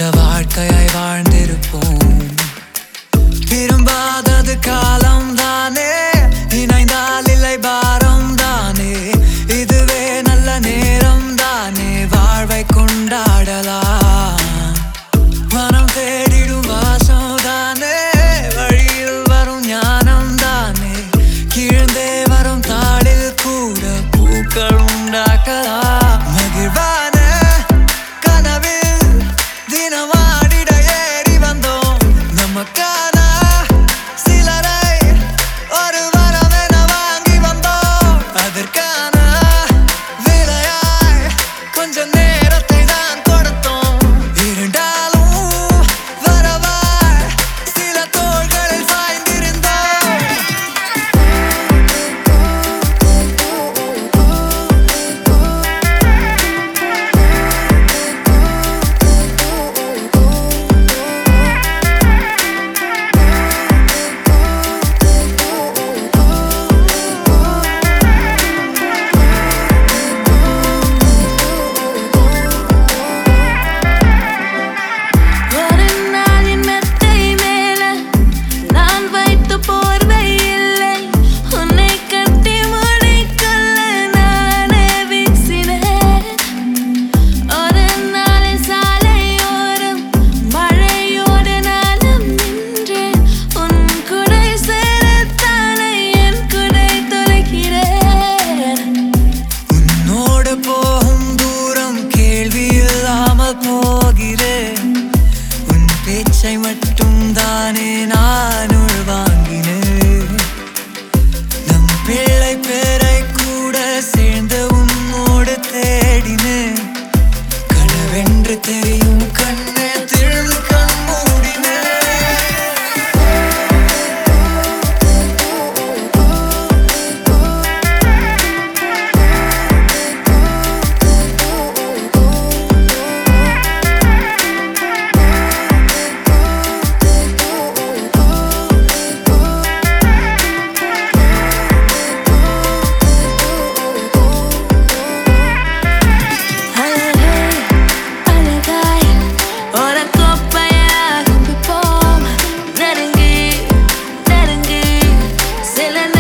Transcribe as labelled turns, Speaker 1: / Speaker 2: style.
Speaker 1: வாழ்க்கையாய் வாழ்ந்திருப்போம் திரும்பாதது காலம் தானே இணைந்தால் இல்லை பாரம் தானே இதுவே நல்ல நேரம் தானே வாழ்வை கொண்டாடலாம் மனம் தேடிடும் வாசம் தானே வழியில் வரும் ஞானம் தானே கீழ்ந்தே வரும் தாளில் கூட பூக்கள் உண்டாக்கலாம் மகிழ்வான கனவில் தினமாடிட ஏறி வந்தோம் நமக்கான சிலரை ஒரு வரமென வாங்கி வந்தோம் அதற்கான விலையாய் கொஞ்ச நேரத்தை தான் கொடுத்தோம் இருந்தாலும் வரவாய் சில தோள்களில் சாய்ந்திருந்தோம்
Speaker 2: ஒரு நாளின் மெத்தை மேல நான் வைத்த போர்வை இல்லை உன்னை கட்டி முடிக்கொள்ள நானே வீசினேன் ஒரு நாளின் சாலையோரம் மழையோடு நானும் நின்றேன் உன் குடை சேரத்தானே என் குடை தொலைக்கிறேன்
Speaker 1: உன்னோடு போகும் தூரம் கேள்வி இல்லாமல் போகிறேன் உன் பேச்சை மட்டும் தானே நான் உள்வாங்கினேன் நம் பிள்ளை பேரை கூட சேர்ந்து உன்னோடு தேடினேன் கனவென்று தெரியும் கண்ணே திறந்து கண் மூடினேன்
Speaker 2: அழகே அழகாய் ஒரு கோப்பையாக போம் நெருங்கி நெருங்கி சில